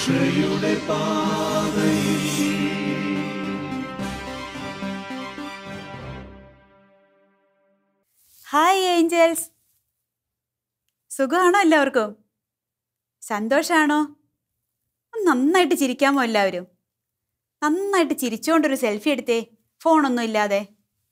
രക്ഷയുടെ പാതയിൽ hi Angeles സുഖമാണോ എല്ലാവർക്കും സന്തോഷമാണോ ഒന്ന് നന്നായിട്ട് ചിരിക്കാമോ എല്ലാവരും നന്നായിട്ട് ചിരിച്ചുകൊണ്ടൊരു സെൽഫി എടുത്തേ ഫോണൊന്നും ഇല്ലാതെ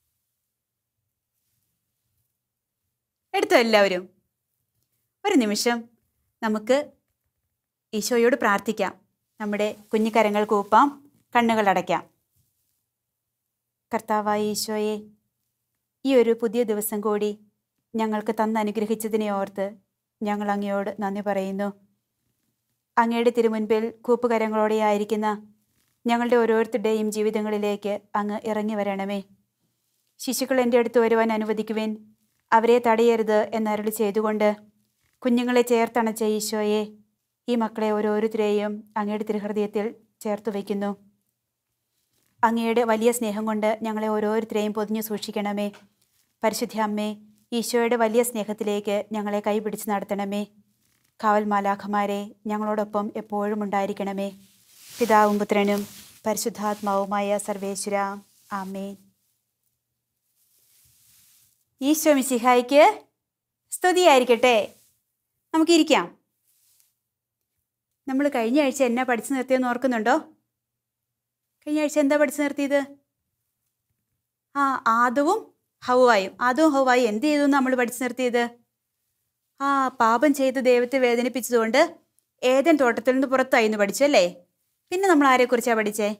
എടുത്തോ എല്ലാവരും ഒരു നിമിഷം നമുക്ക് ഈശോയോട് പ്രാർത്ഥിക്കാം നമ്മുടെ കുഞ്ഞിക്കരങ്ങൾ കൂപ്പാം കണ്ണുകൾ അടയ്ക്കാം കർത്താവായ ഈശോയെ ഈ ഒരു പുതിയ ദിവസം കൂടി ഞങ്ങൾക്ക് തന്ന് അനുഗ്രഹിച്ചതിനെ ഓർത്ത് ഞങ്ങൾ അങ്ങയോട് നന്ദി പറയുന്നു അങ്ങയുടെ തിരുമുൻപിൽ കൂപ്പുകരങ്ങളോടെയായിരിക്കുന്ന ഞങ്ങളുടെ ഓരോരുത്തരുടെയും ജീവിതങ്ങളിലേക്ക് അങ്ങ് ഇറങ്ങി വരണമേ ശിശുക്കൾ എൻ്റെ അടുത്ത് വരുവാൻ അനുവദിക്കുവേൻ അവരെ തടയരുത് എന്നരുളി ചെയ്തുകൊണ്ട് കുഞ്ഞുങ്ങളെ ചേർത്തണച്ച ഈശോയെ ഈ മക്കളെ ഓരോരുത്തരെയും അങ്ങയുടെ തിരുഹൃദയത്തിൽ ചേർത്ത് വയ്ക്കുന്നു അങ്ങയുടെ വലിയ സ്നേഹം കൊണ്ട് ഞങ്ങളെ ഓരോരുത്തരെയും പൊതിഞ്ഞു സൂക്ഷിക്കണമേ പരിശുദ്ധ അമ്മേ ഈശോയുടെ വലിയ സ്നേഹത്തിലേക്ക് ഞങ്ങളെ കൈപിടിച്ച് നടത്തണമേ കാവൽ മാലാഖമാരെ ഞങ്ങളോടൊപ്പം എപ്പോഴും ഉണ്ടായിരിക്കണമേ പിതാവും പുത്രനും പരിശുദ്ധാത്മാവുമായ സർവേശ്വര ആമേൻ ഈശോ മിശിഹായിക്ക് സ്തുതിയായിരിക്കട്ടെ നമുക്കിരിക്കാം നമ്മൾ കഴിഞ്ഞ ആഴ്ച എന്നാ പഠിച്ചു നിർത്തിയെന്ന് ഓർക്കുന്നുണ്ടോ കഴിഞ്ഞ ആഴ്ച എന്താ പഠിച്ചു നിർത്തിയത് ആ ആദവും ഹൗവായും ആദവും ഹൗവായും എന്ത് ചെയ്തു നമ്മൾ പഠിച്ചു നിർത്തിയത് ആ പാപം ചെയ്ത് ദൈവത്തെ വേദനിപ്പിച്ചതുകൊണ്ട് ഏതൻ തോട്ടത്തിൽ നിന്ന് പുറത്തായി എന്ന് പഠിച്ചു അല്ലേ പിന്നെ നമ്മൾ ആരെക്കുറിച്ചാണ് പഠിച്ചേ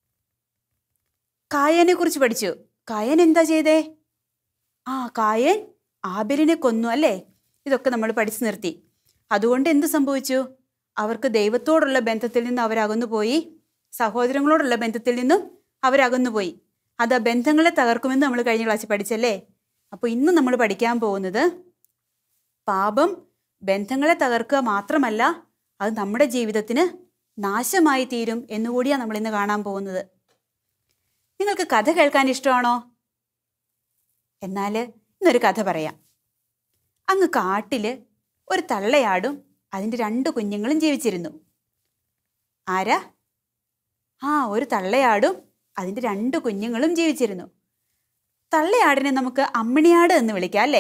കായനെ കുറിച്ച് പഠിച്ചു കായൻ എന്താ ചെയ്തേ ആ കായൻ ആബിലിനെ കൊന്നു അല്ലേ ഇതൊക്കെ നമ്മൾ പഠിച്ചു നിർത്തി അതുകൊണ്ട് എന്ത് സംഭവിച്ചു അവർക്ക് ദൈവത്തോടുള്ള ബന്ധത്തിൽ നിന്ന് അവരകന്നു പോയി സഹോദരങ്ങളോടുള്ള ബന്ധത്തിൽ നിന്നും അവരകന്നുപോയി അത് ആ ബന്ധങ്ങളെ തകർക്കുമെന്ന് നമ്മൾ കഴിഞ്ഞ ക്ലാസ്സിൽ പഠിച്ചല്ലേ അപ്പോൾ ഇന്ന് നമ്മൾ പഠിക്കാൻ പോകുന്നത് പാപം ബന്ധങ്ങളെ തകർക്കുക മാത്രമല്ല അത് നമ്മുടെ ജീവിതത്തിന് നാശമായി തീരും എന്നുകൂടിയാണ് നമ്മൾ ഇന്ന് കാണാൻ പോകുന്നത് നിങ്ങൾക്ക് കഥ കേൾക്കാൻ ഇഷ്ടമാണോ എന്നാൽ ഇന്നൊരു കഥ പറയാം അങ്ങ് കാട്ടിൽ ഒരു തള്ളയാടും അതിൻ്റെ രണ്ട് കുഞ്ഞുങ്ങളും ജീവിച്ചിരുന്നു ആരാ ആ ഒരു തള്ളയാടും അതിൻ്റെ രണ്ട് കുഞ്ഞുങ്ങളും ജീവിച്ചിരുന്നു തള്ളയാടിനെ നമുക്ക് അമ്മിണിയാട് എന്ന് വിളിക്കാം അല്ലേ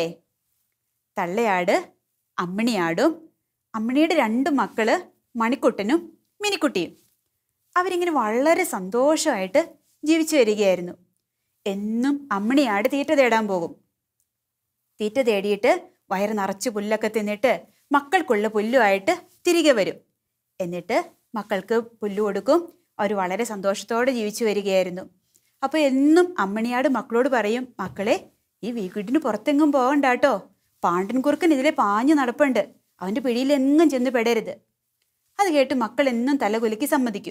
തള്ളയാട് അമ്മിണിയാടും അമ്മിണിയുടെ രണ്ട് മക്കള് മണിക്കുട്ടനും മിനിക്കുട്ടിയും അവരിങ്ങനെ വളരെ സന്തോഷമായിട്ട് ജീവിച്ചു വരികയായിരുന്നു എന്നും അമ്മിണിയാട് തീറ്റ തേടാൻ പോകും തീറ്റ തേടിയിട്ട് വയറ് നിറച്ച് പുല്ലൊക്കെ തിന്നിട്ട് മക്കൾക്കുള്ള പുല്ലുമായിട്ട് തിരികെ വരും എന്നിട്ട് മക്കൾക്ക് പുല്ല് കൊടുക്കും അവർ വളരെ സന്തോഷത്തോടെ ജീവിച്ചു വരികയായിരുന്നു അപ്പോൾ എന്നും അമ്മണിയാട് മക്കളോട് പറയും മക്കളെ ഈ വീട്ടിന് പുറത്തെങ്ങും പോകണ്ട കേട്ടോ പാണ്ടൻ കുറുക്കൻ ഇതിലെ പാഞ്ഞു നടപ്പുണ്ട് അവൻ്റെ പിടിയിൽ എങ്ങും ചെന്ന് പെടരുത് അത് കേട്ട് മക്കൾ എന്നും തലകുലുക്കി സമ്മതിക്കും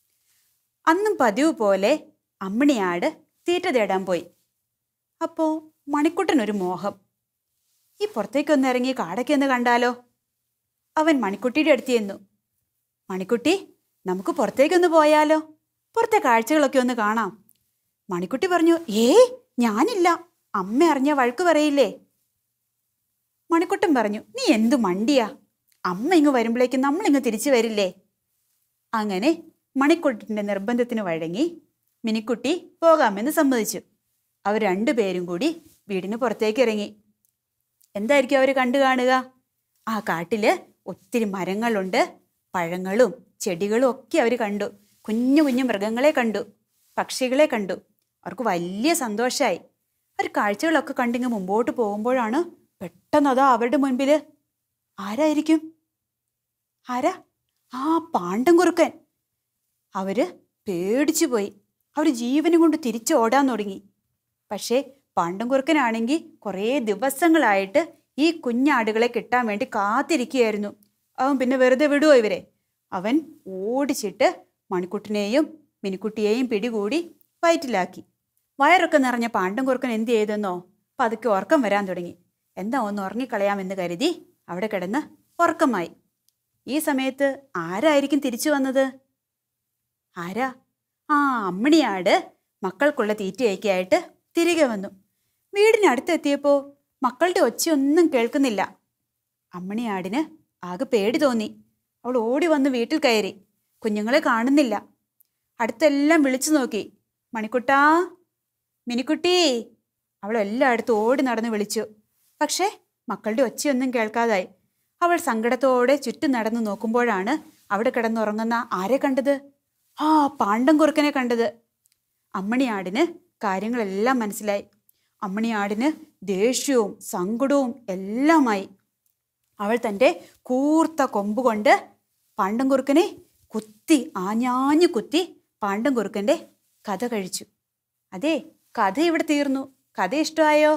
അന്നും പതിവ് പോലെ അമ്മിണിയാട് തീറ്റ തേടാൻ പോയി അപ്പോൾ മണിക്കുട്ടനൊരു മോഹം ഈ പുറത്തേക്കൊന്ന് ഇറങ്ങി കാടൊക്കെ ഒന്ന് കണ്ടാലോ അവൻ മണിക്കുട്ടിയുടെ അടുത്ത് ചെന്നു മണിക്കുട്ടി നമുക്ക് പുറത്തേക്കൊന്ന് പോയാലോ പുറത്തെ കാഴ്ചകളൊക്കെ ഒന്ന് കാണാം മണിക്കുട്ടി പറഞ്ഞു ഏയ് ഞാനില്ല അമ്മ അറിഞ്ഞ വഴക്ക് പറയില്ലേ മണിക്കുട്ടൻ പറഞ്ഞു നീ എന്തു മണ്ടിയാ അമ്മ ഇങ്ങ് വരുമ്പോഴേക്കും നമ്മളിങ്ങ് തിരിച്ചു വരില്ലേ അങ്ങനെ മണിക്കുട്ടിൻ്റെ നിർബന്ധത്തിന് വഴങ്ങി മിനിക്കുട്ടി പോകാമെന്ന് സമ്മതിച്ചു അവർ രണ്ടുപേരും കൂടി വീടിന് പുറത്തേക്ക് ഇറങ്ങി എന്തായിരിക്കും അവർ കണ്ടു കാണുക ആ കാട്ടിൽ ഒത്തിരി മരങ്ങളുണ്ട് പഴങ്ങളും ചെടികളും ഒക്കെ അവർ കണ്ടു കുഞ്ഞു കുഞ്ഞു മൃഗങ്ങളെ കണ്ടു പക്ഷികളെ കണ്ടു അവർക്ക് വലിയ സന്തോഷമായി അവർ കാഴ്ചകളൊക്കെ കണ്ടിങ്ങ് മുമ്പോട്ട് പോകുമ്പോഴാണ് പെട്ടെന്ന് അതാ അവരുടെ മുൻപിൽ ആരായിരിക്കും ആരാ ആ പാണ്ടൻ കുറുക്കൻ അവര് പേടിച്ചു പോയി അവർ ജീവനും കൊണ്ട് തിരിച്ച് ഓടാൻ തുടങ്ങി പക്ഷേ പാണ്ടൻ കുറുക്കനാണെങ്കിൽ കുറേ ദിവസങ്ങളായിട്ട് ഈ കുഞ്ഞാടുകളെ കിട്ടാൻ വേണ്ടി കാത്തിരിക്കുകയായിരുന്നു അവൻ പിന്നെ വെറുതെ വിടുവോ ഇവരെ അവൻ ഓടിച്ചിട്ട് മണിക്കുട്ടിനെയും മിനിക്കുട്ടിയെയും പിടികൂടി വയറ്റിലാക്കി വയറൊക്കെ നിറഞ്ഞ പാണ്ടൻ കുറുക്കൻ എന്ത് ചെയ്തെന്നോ പതുക്കെ ഉറക്കം വരാൻ തുടങ്ങി എന്താ ഒന്ന് ഉറങ്ങിക്കളയാമെന്ന് കരുതി അവിടെ കിടന്ന് ഉറക്കമായി ഈ സമയത്ത് ആരായിരിക്കും തിരിച്ചു വന്നത് ആരാ ആ അമ്മിണിയാട് മക്കൾക്കുള്ള തീറ്റയൊക്കെയായിട്ട് തിരികെ വന്നു വീടിനടുത്തെത്തിയപ്പോൾ മക്കളുടെ ഒച്ചയൊന്നും കേൾക്കുന്നില്ല അമ്മിണിയാടിന് ആകെ പേടി തോന്നി അവൾ ഓടി വന്ന് വീട്ടിൽ കയറി കുഞ്ഞുങ്ങളെ കാണുന്നില്ല അടുത്തെല്ലാം വിളിച്ചു നോക്കി മണിക്കുട്ടാ മിനിക്കുട്ടി അവൾ എല്ലായിടത്തും ഓടി നടന്ന് വിളിച്ചു പക്ഷേ മക്കളുടെ ഒച്ചയൊന്നും കേൾക്കാതായി അവൾ സങ്കടത്തോടെ ചുറ്റും നടന്നു നോക്കുമ്പോഴാണ് അവിടെ കിടന്നുറങ്ങുന്ന ആരെ കണ്ടത് ആ പാണ്ഡം കുറുക്കനെ കണ്ടത് അമ്മണിയാടിന് കാര്യങ്ങളെല്ലാം മനസ്സിലായി അമ്മണിയാടിന് ദേഷ്യവും സങ്കടവും എല്ലാമായി അവൾ തൻ്റെ കൂർത്ത കൊമ്പ് കൊണ്ട് പാണ്ഡം കുറുക്കനെ കുത്തി ആഞ്ഞാഞ്ഞു കുത്തി പാണ്ഡം കുറുക്കൻ്റെ കഥ കഴിച്ചു അതെ കഥ ഇവിടെ തീർന്നു കഥ ഇഷ്ടമായോ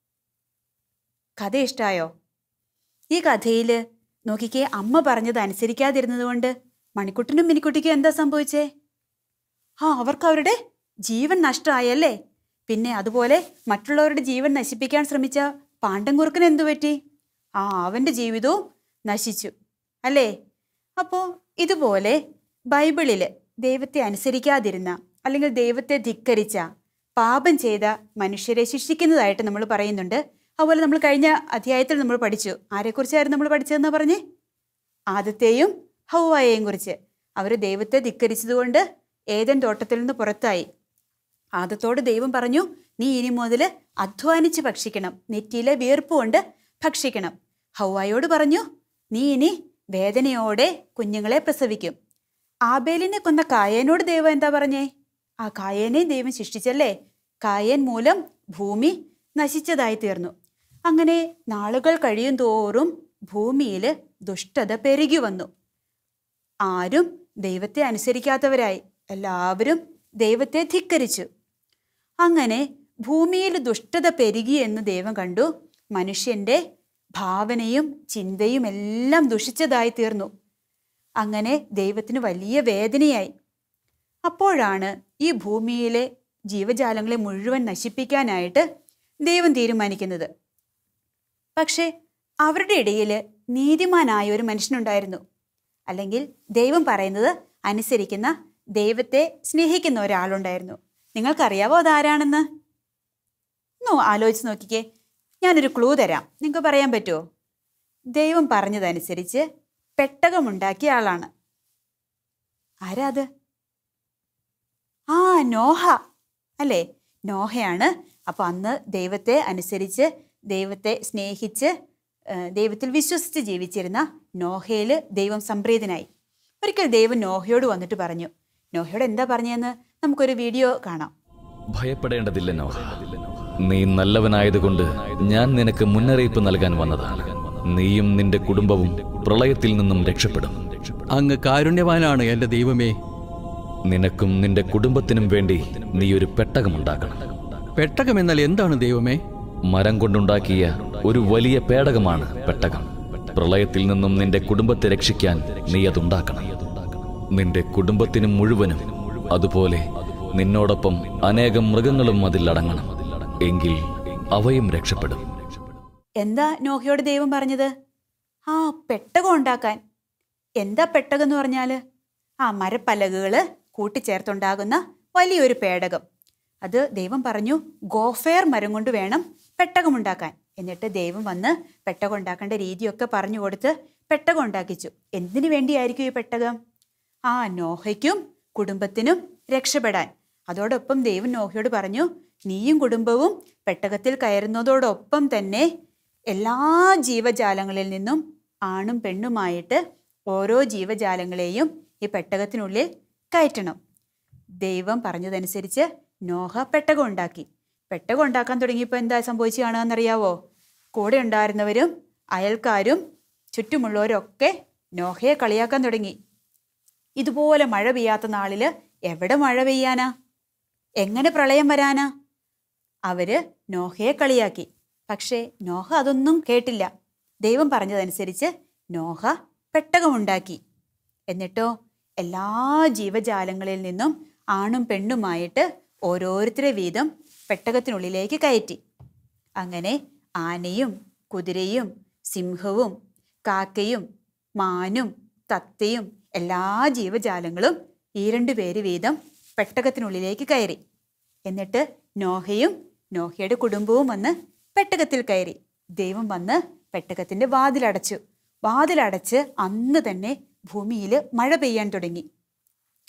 കഥ ഇഷ്ടമായോ ഈ കഥയിൽ നോക്കിക്കേ അമ്മ പറഞ്ഞത് അനുസരിക്കാതിരുന്നത് കൊണ്ട് മണിക്കുട്ടനും മിനിക്കുട്ടിക്കും എന്താ സംഭവിച്ചേ ആ അവർക്ക് അവരുടെ ജീവൻ നഷ്ടമായല്ലേ പിന്നെ അതുപോലെ മറ്റുള്ളവരുടെ ജീവൻ നശിപ്പിക്കാൻ ശ്രമിച്ച പാണ്ഡംകുറുക്കന് എന്തു പറ്റി ആ അവൻ്റെ ജീവിതവും നശിച്ചു അല്ലേ അപ്പോൾ ഇതുപോലെ ബൈബിളിൽ ദൈവത്തെ അനുസരിക്കാതിരുന്ന അല്ലെങ്കിൽ ദൈവത്തെ ധിക്കരിച്ച പാപം ചെയ്ത മനുഷ്യരെ ശിക്ഷിക്കുന്നതായിട്ട് നമ്മൾ പറയുന്നുണ്ട് അതുപോലെ നമ്മൾ കഴിഞ്ഞ അധ്യായത്തിൽ നമ്മൾ പഠിച്ചു ആരെക്കുറിച്ചായിരുന്നു നമ്മൾ പഠിച്ചതെന്ന് പറഞ്ഞേ ആദത്തെയും ഹൗവായെയും കുറിച്ച് അവർ ദൈവത്തെ ധിക്കരിച്ചതുകൊണ്ട് ഏതൻ തോട്ടത്തിൽ നിന്ന് പുറത്തായി ആദത്തോട് ദൈവം പറഞ്ഞു നീ ഇനി മുതൽ അധ്വാനിച്ച് ഭക്ഷിക്കണം നെറ്റിയിലെ വീർപ്പ് കൊണ്ട് ഭക്ഷിക്കണം ഹൗവായോട് പറഞ്ഞു നീ ഇനി വേദനയോടെ കുഞ്ഞുങ്ങളെ പ്രസവിക്കും ആബേലിനെ കൊന്ന കായേനോട് ദൈവം എന്താ പറഞ്ഞേ ആ കായേനെ ദൈവം ശിക്ഷിച്ചല്ലേ കായേൻ മൂലം ഭൂമി നശിച്ചതായി തീർന്നു അങ്ങനെ നാളുകൾ കഴിയും തോറും ഭൂമിയിൽ ദുഷ്ടത പെരുകി വന്നു ആരും ദൈവത്തെ അനുസരിക്കാത്തവരായി എല്ലാവരും ദൈവത്തെ ധിക്കരിച്ചു അങ്ങനെ ഭൂമിയിൽ ദുഷ്ടത പെരുകി എന്ന് ദൈവം കണ്ടു മനുഷ്യന്റെ ഭാവനയും ചിന്തയും എല്ലാം ദുഷിച്ചതായി തീർന്നു അങ്ങനെ ദൈവത്തിന് വലിയ വേദനയായി അപ്പോഴാണ് ഈ ഭൂമിയിലെ ജീവജാലങ്ങളെ മുഴുവൻ നശിപ്പിക്കാനായിട്ട് ദൈവം തീരുമാനിക്കുന്നത് പക്ഷേ അവരുടെ ഇടയിൽ നീതിമാനായ ഒരു മനുഷ്യനുണ്ടായിരുന്നു അല്ലെങ്കിൽ ദൈവം പറയുന്നത് അനുസരിക്കുന്ന ദൈവത്തെ സ്നേഹിക്കുന്ന ഒരാളുണ്ടായിരുന്നു നിങ്ങൾക്കറിയാവോ അതാരാണെന്ന് ഒന്ന് ആലോചിച്ച് നോക്കിക്കേ ഞാനൊരു ക്ലൂ തരാം നിങ്ങൾക്ക് പറയാൻ പറ്റുമോ ദൈവം പറഞ്ഞതനുസരിച്ച് പെട്ടകമുണ്ടാക്കിയ ആളാണ് ആരാ അത് ആ നോഹ അല്ലേ നോഹയാണ് അപ്പോൾ അന്ന് ദൈവത്തെ അനുസരിച്ച് ദൈവത്തെ സ്നേഹിച്ച് ആ, ദൈവത്തിൽ വിശ്വസിച്ച് ജീവിച്ചിരുന്ന നോഹയിൽ ദൈവം സംപ്രീതനായി ഒരിക്കൽ ദൈവം നോഹയോട് വന്നിട്ട് പറഞ്ഞു നോഹയോട് എന്താ പറഞ്ഞതെന്ന് നമുക്കൊരു വീഡിയോ കാണാം ഭയപ്പെടേണ്ടതില്ല നോഹ നീ നല്ലവനായതുകൊണ്ട് ഞാൻ നിനക്ക് മുന്നറിയിപ്പ് നൽകാൻ വന്നതാണ് നീയും നിന്റെ കുടുംബവും പ്രളയത്തിൽ നിന്നും രക്ഷപ്പെടും അങ്ങ് കാരുണ്യവാനാണ് എന്റെ ദൈവമേ നിനക്കും നിന്റെ കുടുംബത്തിനും വേണ്ടി നീ ഒരു പെട്ടകമുണ്ടാക്കണം പെട്ടകമെന്നാൽ എന്താണ് ദൈവമേ മരം കൊണ്ടുണ്ടാക്കിയ ഒരു വലിയ പേടകമാണ് പെട്ടകം പ്രളയത്തിൽ നിന്നും നിന്റെ കുടുംബത്തെ രക്ഷിക്കാൻ നീ അതുണ്ടാക്കണം നിന്റെ കുടുംബത്തിനും മുഴുവനും അതുപോലെ നിന്നോടൊപ്പം അനേകം മൃഗങ്ങളും അതിൽ അടങ്ങണം എങ്കിൽ അവയും രക്ഷപ്പെടും എന്താ നോഹയോട് ദൈവം പറഞ്ഞത് ആ പെട്ടകം ഉണ്ടാക്കാൻ എന്താ പെട്ടകം എന്ന് പറഞ്ഞാൽ ആ മരപ്പലകകൾ കൂട്ടിച്ചേർത്തുണ്ടാകുന്ന വലിയൊരു പേടകം അത് ദൈവം പറഞ്ഞു ഗോഫേർ മരം കൊണ്ട് വേണം പെട്ടകം ഉണ്ടാക്കാൻ എന്നിട്ട് ദൈവം വന്ന് പെട്ടകം ഉണ്ടാക്കേണ്ട രീതിയൊക്കെ പറഞ്ഞു കൊടുത്ത് പെട്ടകം ഉണ്ടാക്കിച്ചു എന്തിനു വേണ്ടിയായിരിക്കും ഈ പെട്ടകം ആ നോഹയ്ക്കും കുടുംബത്തിനും രക്ഷപ്പെടാൻ അതോടൊപ്പം ദൈവം നോഹയോട് പറഞ്ഞു നീയും കുടുംബവും പെട്ടകത്തിൽ കയറുന്നതോടൊപ്പം തന്നെ എല്ലാ ജീവജാലങ്ങളിൽ നിന്നും ആണും പെണ്ണുമായിട്ട് ഓരോ ജീവജാലങ്ങളെയും ഈ പെട്ടകത്തിനുള്ളിൽ കയറ്റണം ദൈവം പറഞ്ഞതനുസരിച്ച് നോഹ പെട്ടകം ഉണ്ടാക്കി പെട്ടകം ഉണ്ടാക്കാൻ തുടങ്ങിയപ്പോൾ എന്താ സംഭവിച്ചു കാണുകയെന്നറിയാവോ കൂടെ ഉണ്ടായിരുന്നവരും അയൽക്കാരും ചുറ്റുമുള്ളവരൊക്കെ നോഹയെ കളിയാക്കാൻ തുടങ്ങി ഇതുപോലെ മഴ പെയ്യാത്ത നാളിൽ എവിടെ മഴ പെയ്യാനാ എങ്ങനെ പ്രളയം വരാനാ അവര് നോഹയെ കളിയാക്കി പക്ഷേ നോഹ അതൊന്നും കേട്ടില്ല ദൈവം പറഞ്ഞതനുസരിച്ച് നോഹ പെട്ടകമുണ്ടാക്കി എന്നിട്ടോ എല്ലാ ജീവജാലങ്ങളിൽ നിന്നും ആണും പെണ്ണുമായിട്ട് ഓരോരുത്തരെ വീതം പെട്ടകത്തിനുള്ളിലേക്ക് കയറ്റി അങ്ങനെ ആനയും കുതിരയും സിംഹവും കാക്കയും മാനും തത്തയും എല്ലാ ജീവജാലങ്ങളും ഈ രണ്ടു പേര് വീതം പെട്ടകത്തിനുള്ളിലേക്ക് കയറി എന്നിട്ട് നോഹയും നോഹയുടെ കുടുംബവും വന്ന് പെട്ടകത്തിൽ കയറി ദൈവം വന്ന് പെട്ടകത്തിന്റെ വാതിലടച്ചു വാതിലടച്ച് അന്ന് തന്നെ ഭൂമിയിൽ മഴ പെയ്യാൻ തുടങ്ങി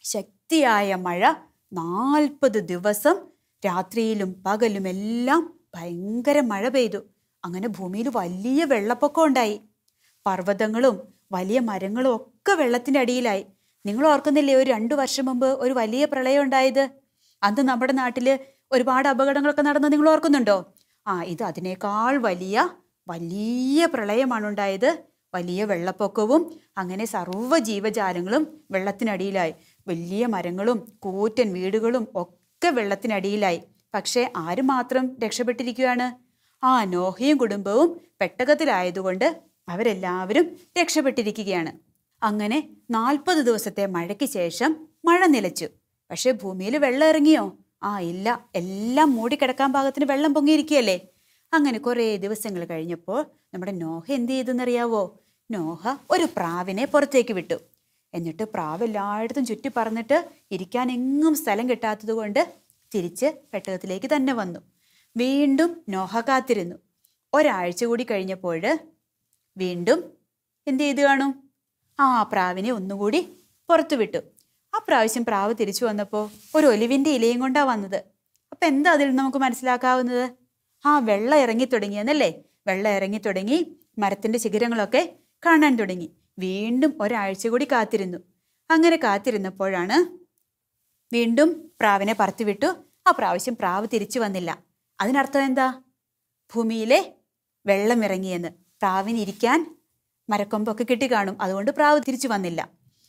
ശക്തിയായ മഴ നാൽപ്പത് ദിവസം രാത്രിയിലും പകലുമെല്ലാം ഭയങ്കര മഴ പെയ്തു അങ്ങനെ ഭൂമിയിൽ വലിയ വെള്ളപ്പൊക്കം ഉണ്ടായി പർവ്വതങ്ങളും വലിയ മരങ്ങളും ഒക്കെ വെള്ളത്തിൻ്റെ അടിയിലായി നിങ്ങൾ ഓർക്കുന്നില്ലേ ഒരു രണ്ടു വർഷം മുമ്പ് ഒരു വലിയ പ്രളയം ഉണ്ടായത് അന്ന് നമ്മുടെ നാട്ടിൽ ഒരുപാട് അപകടങ്ങളൊക്കെ നടന്നത് നിങ്ങൾ ഓർക്കുന്നുണ്ടോ ആ ഇത് അതിനേക്കാൾ വലിയ വലിയ പ്രളയമാണ് ഉണ്ടായത് വലിയ വെള്ളപ്പൊക്കവും അങ്ങനെ സർവ്വ ജീവജാലങ്ങളും വെള്ളത്തിനടിയിലായി വലിയ മരങ്ങളും കൂറ്റൻ വീടുകളും ഒക്കെ വെള്ളത്തിനടിയിലായി പക്ഷേ ആര് മാത്രം രക്ഷപ്പെട്ടിരിക്കുകയാണ് ആ നോഹയും കുടുംബവും പെട്ടകത്തിലായതുകൊണ്ട് അവരെല്ലാവരും രക്ഷപ്പെട്ടിരിക്കുകയാണ് അങ്ങനെ നാൽപ്പത് ദിവസത്തെ മഴയ്ക്ക് ശേഷം മഴ നിലച്ചു പക്ഷേ ഭൂമിയിൽ വെള്ളം ഇറങ്ങിയോ ആ ഇല്ല എല്ലാം മൂടിക്കിടക്കാൻ പാകത്തിന് വെള്ളം പൊങ്ങിയിരിക്കുകയല്ലേ അങ്ങനെ കുറേ ദിവസങ്ങൾ കഴിഞ്ഞപ്പോൾ നമ്മുടെ നോഹ എന്ത് ചെയ്തെന്നറിയാവോ നോഹ ഒരു പ്രാവിനെ പുറത്തേക്ക് വിട്ടു എന്നിട്ട് പ്രാവ് എല്ലായിടത്തും ചുറ്റി പറന്നിട്ട് ഇരിക്കാൻ എങ്ങും സ്ഥലം കിട്ടാത്തത് കൊണ്ട് തിരിച്ച് പെട്ടകത്തിലേക്ക് തന്നെ വന്നു വീണ്ടും നോഹ കാത്തിരുന്നു ഒരാഴ്ച കൂടി കഴിഞ്ഞപ്പോൾ വീണ്ടും എന്ത് ചെയ്തു കാണും ആ പ്രാവിനെ ഒന്നുകൂടി പുറത്തു വിട്ടു ആ പ്രാവശ്യം പ്രാവ് തിരിച്ചു വന്നപ്പോൾ ഒരു ഒലിവിൻ്റെ ഇലയും കൊണ്ടാണ് വന്നത് അപ്പം എന്താ അതിൽ നിന്ന് നമുക്ക് മനസ്സിലാക്കാവുന്നത് ആ വെള്ളം ഇറങ്ങി തുടങ്ങിയെന്നല്ലേ വെള്ളം ഇറങ്ങി തുടങ്ങി മരത്തിൻ്റെ ശിഖരങ്ങളൊക്കെ കാണാൻ തുടങ്ങി വീണ്ടും ഒരാഴ്ച കൂടി കാത്തിരുന്നു അങ്ങനെ കാത്തിരുന്നപ്പോഴാണ് വീണ്ടും പ്രാവിനെ പറത്തിവിട്ടു ആ പ്രാവശ്യം പ്രാവ് തിരിച്ചു വന്നില്ല അതിനർത്ഥം എന്താ ഭൂമിയിലെ വെള്ളം ഇറങ്ങിയെന്ന് പ്രാവിന് ഇരിക്കാൻ മരക്കൊമ്പൊക്കെ കിട്ടി കാണും അതുകൊണ്ട് പ്രാവ് തിരിച്ചു വന്നില്ല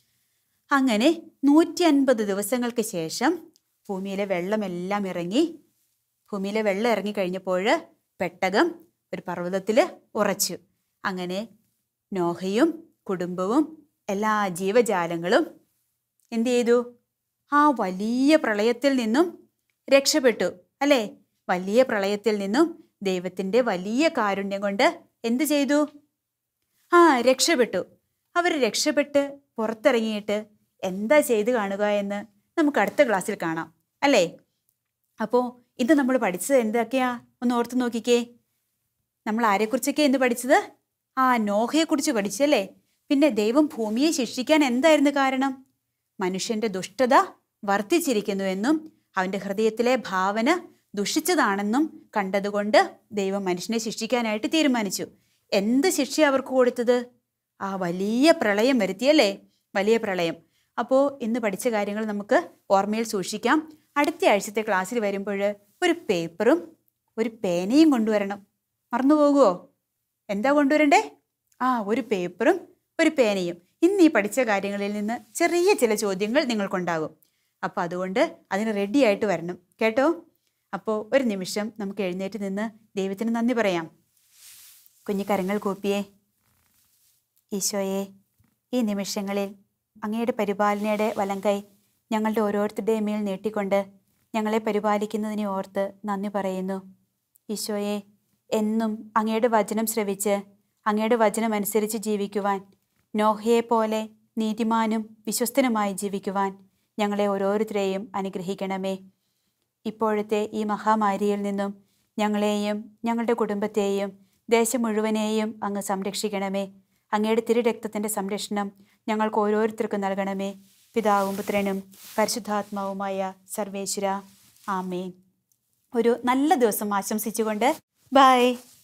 അങ്ങനെ നൂറ്റി അൻപത് ദിവസങ്ങൾക്ക് ശേഷം ഭൂമിയിലെ വെള്ളമെല്ലാം ഇറങ്ങി ഭൂമിയിലെ വെള്ളം ഇറങ്ങി കഴിഞ്ഞപ്പോൾ പെട്ടകം ഒരു പർവ്വതത്തിൽ ഉറച്ചു അങ്ങനെ നോഹയും കുടുംബവും എല്ലാ ജീവജാലങ്ങളും എന്ത് ചെയ്തു ആ വലിയ പ്രളയത്തിൽ നിന്നും രക്ഷപ്പെട്ടു അല്ലേ വലിയ പ്രളയത്തിൽ നിന്നും ദൈവത്തിൻ്റെ വലിയ കാരുണ്യം കൊണ്ട് എന്ത് ചെയ്തു ആ രക്ഷപ്പെട്ടു അവർ രക്ഷപ്പെട്ട് പുറത്തിറങ്ങിയിട്ട് എന്താ ചെയ്തു കാണുക എന്ന് നമുക്ക് അടുത്ത ക്ലാസ്സിൽ കാണാം അല്ലേ അപ്പോൾ ഇത് നമ്മൾ പഠിച്ചത് എന്തൊക്കെയാ ഒന്ന് ഓർത്ത് നോക്കിക്കേ നമ്മൾ ആരെക്കുറിച്ചൊക്കെ എന്ന് പഠിച്ചത് ആ നോഹയെക്കുറിച്ച് പഠിച്ചല്ലേ പിന്നെ ദൈവം ഭൂമിയെ ശിക്ഷിക്കാൻ എന്തായിരുന്നു കാരണം മനുഷ്യന്റെ ദുഷ്ടത വർദ്ധിച്ചിരിക്കുന്നുവെന്നും അവന്റെ ഹൃദയത്തിലെ ഭാവന ദുഷിച്ചതാണെന്നും കണ്ടതുകൊണ്ട് ദൈവം മനുഷ്യനെ ശിക്ഷിക്കാനായിട്ട് തീരുമാനിച്ചു എന്ത് ശിക്ഷ അവർക്ക് കൊടുത്തത് ആ വലിയ പ്രളയം വരുത്തിയല്ലേ വലിയ പ്രളയം അപ്പോൾ ഇന്ന് പഠിച്ച കാര്യങ്ങൾ നമുക്ക് ഓർമ്മയിൽ സൂക്ഷിക്കാം അടുത്ത ആഴ്ചത്തെ ക്ലാസ്സിൽ വരുമ്പോൾ ഒരു പേപ്പറും ഒരു പേനയും കൊണ്ടുവരണം മറന്നു പോകുമോ എന്താ കൊണ്ടുവരണ്ടേ ആ ഒരു പേപ്പറും ഒരു പേനയും ഇന്ന് ഈ പഠിച്ച കാര്യങ്ങളിൽ നിന്ന് ചെറിയ ചില ചോദ്യങ്ങൾ നിങ്ങൾക്കുണ്ടാകും അപ്പോൾ അതുകൊണ്ട് അതിന് റെഡി ആയിട്ട് വരണം കേട്ടോ അപ്പോൾ ഒരു നിമിഷം നമുക്ക് എഴുന്നേറ്റ് നിന്ന് ദൈവത്തിന് നന്ദി പറയാം കുഞ്ഞു കരങ്ങൾ കൂപ്പിയേ ഈശോയെ ഈ നിമിഷങ്ങളിൽ അങ്ങയുടെ പരിപാലനയുടെ വലങ്കൈ ഞങ്ങളുടെ ഓരോരുത്തരുടെയും മേൽ നീട്ടിക്കൊണ്ട് ഞങ്ങളെ പരിപാലിക്കുന്നതിനെ ഓർത്ത് നന്ദി പറയുന്നു ഈശോയെ എന്നും അങ്ങയുടെ വചനം ശ്രവിച്ച് അങ്ങയുടെ വചനം അനുസരിച്ച് ജീവിക്കുവാൻ നോഹയെ പോലെ നീതിമാനും വിശ്വസ്തനുമായി ജീവിക്കുവാൻ ഞങ്ങളെ ഓരോരുത്തരെയും അനുഗ്രഹിക്കണമേ ഇപ്പോഴത്തെ ഈ മഹാമാരിയിൽ നിന്നും ഞങ്ങളെയും ഞങ്ങളുടെ കുടുംബത്തെയും ദേശം മുഴുവനെയും അങ്ങ് സംരക്ഷിക്കണമേ അങ്ങയുടെ തിരുരക്തത്തിൻ്റെ സംരക്ഷണം ഞങ്ങൾക്ക് ഓരോരുത്തർക്കും നൽകണമേ പിതാവും പുത്രനും പരിശുദ്ധാത്മാവുമായ സർവേശ്വര ആമേൻ ഒരു നല്ല ദിവസം ആശംസിച്ചുകൊണ്ട് ബൈ